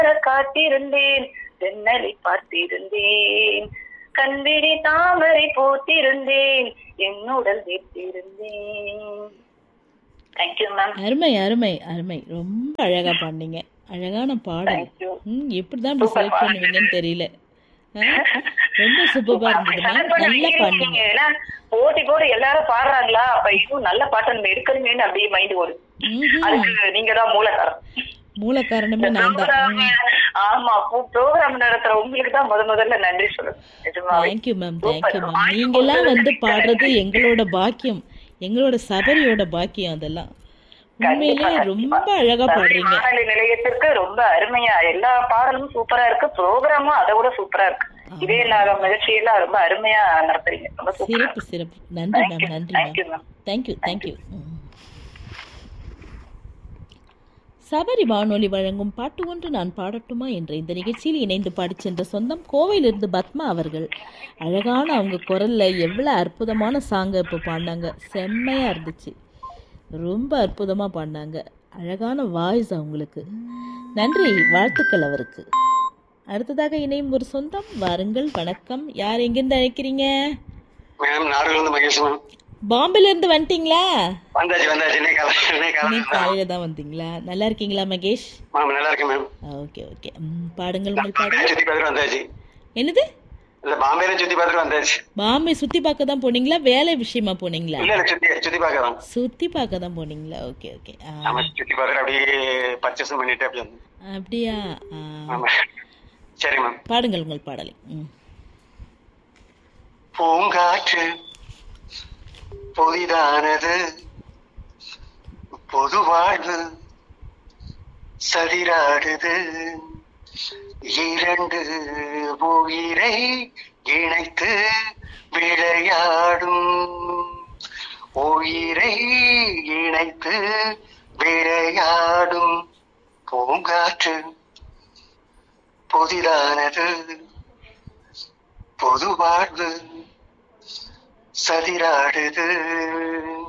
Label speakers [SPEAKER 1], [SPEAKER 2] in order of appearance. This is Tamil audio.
[SPEAKER 1] காத்திருந்தேன் தென்னலை பார்த்திருந்தேன் கண்விழி தாமரை பூத்திருந்தேன் என்னுடல் வைத்திருந்தேன் தேங்க்யூ மேம்
[SPEAKER 2] அருமை அருமை அருமை ரொம்ப அழகா பாடினீங்க அழகான பாடல்
[SPEAKER 1] தேங்க்யூ
[SPEAKER 2] ம் எப்படிதான் இப்படி செலக்ட் பண்ணுவீங்கன்னு தெரியல ஆ? ரொம்ப சூப்பரா இருந்ததுமா நல்லா பாடினீங்க
[SPEAKER 1] போட்டி போட்டு எல்லாரும் பாடுறாங்களா அப்ப இதுவும் நல்ல பாட்டு நம்ம எடுக்கணுமேனு அப்படியே மைண்ட் ஓடும்
[SPEAKER 2] ம்ஹும்.
[SPEAKER 1] அதுக்கு நீங்க தான் மூலக்காரம்
[SPEAKER 2] மூல காரணமே நான் தான்
[SPEAKER 1] Program, ஆமா ப்ரோக்ராம் நடத்துற உங்களுக்கு தான் முத முதல்ல நன்றி சொல்லணும் நிஜமாவே
[SPEAKER 2] தேங்க்யூ மேம் தேங்க்யூ மேம் நீங்கெல்லாம் வந்து பாடுறது எங்களோட பாக்கியம் எங்களோட சபரியோட பாக்கியம் அதெல்லாம் உண்மையிலேயே ரொம்ப அழகா பாடுறீங்க
[SPEAKER 1] வானொலி நிலையத்திற்கு ரொம்ப அருமையா எல்லா பாடலும் சூப்பரா இருக்கு ப்ரோக்ராமும் அதை விட சூப்பரா இருக்கு இதே நாகம் நிகழ்ச்சியெல்லாம் ரொம்ப அருமையா நடத்துறீங்க ரொம்ப சூப்பரா
[SPEAKER 2] சிறப்பு சிறப்பு நன்றி மேம் நன்றி ma'am
[SPEAKER 1] thank you ma'am
[SPEAKER 2] thank you thank you Sabari வானொலி வழங்கும் பாட்டு ஒன்று நான் பாடட்டுமா என்ற இந்த நிகழ்ச்சியில் இணைந்து பாடிச் சென்ற சொந்தம் கோவையிலிருந்து பத்மா அவர்கள் அழகான அவங்க குரல்ல எவ்வளோ அற்புதமான சாங்கை இப்போ பாடினாங்க செம்மையா இருந்துச்சு ரொம்ப அற்புதமா பாடினாங்க அழகான வாய்ஸ் அவங்களுக்கு நன்றி வாழ்த்துக்கள் அவருக்கு அடுத்ததாக இணையும் ஒரு சொந்தம் வாருங்கள் வணக்கம் யார் எங்கிருந்து அழைக்கிறீங்க
[SPEAKER 3] மேம் நாடுகள் மகேஷ் மேம்
[SPEAKER 2] பாம்பேல இருந்து வந்துட்டீங்களா
[SPEAKER 3] வந்தாச்சு வந்தாச்சு இன்னைக்கு காலை இன்னைக்கு காலை
[SPEAKER 2] இன்னைக்கு காலையில தான் வந்தீங்களா நல்லா இருக்கீங்களா மகேஷ்
[SPEAKER 3] மேம் நல்லா இருக்கேன் மேம்
[SPEAKER 2] ஓகே ஓகே ம், பாடுங்கள் உங்கள் பாடுங்கள்
[SPEAKER 3] சுத்தி பார்த்துட்டு வந்தாச்சு
[SPEAKER 2] என்னது
[SPEAKER 3] இல்ல பாம்பேல சுத்தி பார்த்துட்டு வந்தாச்சு
[SPEAKER 2] பாம்பே சுத்தி பார்க்க தான் போனீங்களா வேலை விஷயமா போனீங்களா
[SPEAKER 3] இல்ல இல்ல சுத்தி சுத்தி பார்க்கலாம்
[SPEAKER 2] சுத்தி பார்க்க தான் போனீங்களா ஓகே ஓகே ஆ,
[SPEAKER 3] நம்ம சுத்தி பார்த்துட்டு அப்படியே பர்ச்சேஸ் பண்ணிட்டு அப்படியே வந்தோம்.
[SPEAKER 2] அப்படியா ஆ,
[SPEAKER 3] ஆமா சரி மேம்
[SPEAKER 2] பாடுங்கள் உங்கள் பாடலை ம்
[SPEAKER 3] பூங்காற்று புதிதானது பொது வாழ்வு சதிராடுது இரண்டு உயிரை இணைத்து விளையாடும் உயிரை இணைத்து விளையாடும் பூங்காற்று புதிதானது பொது வாழ்வு சதிராடுது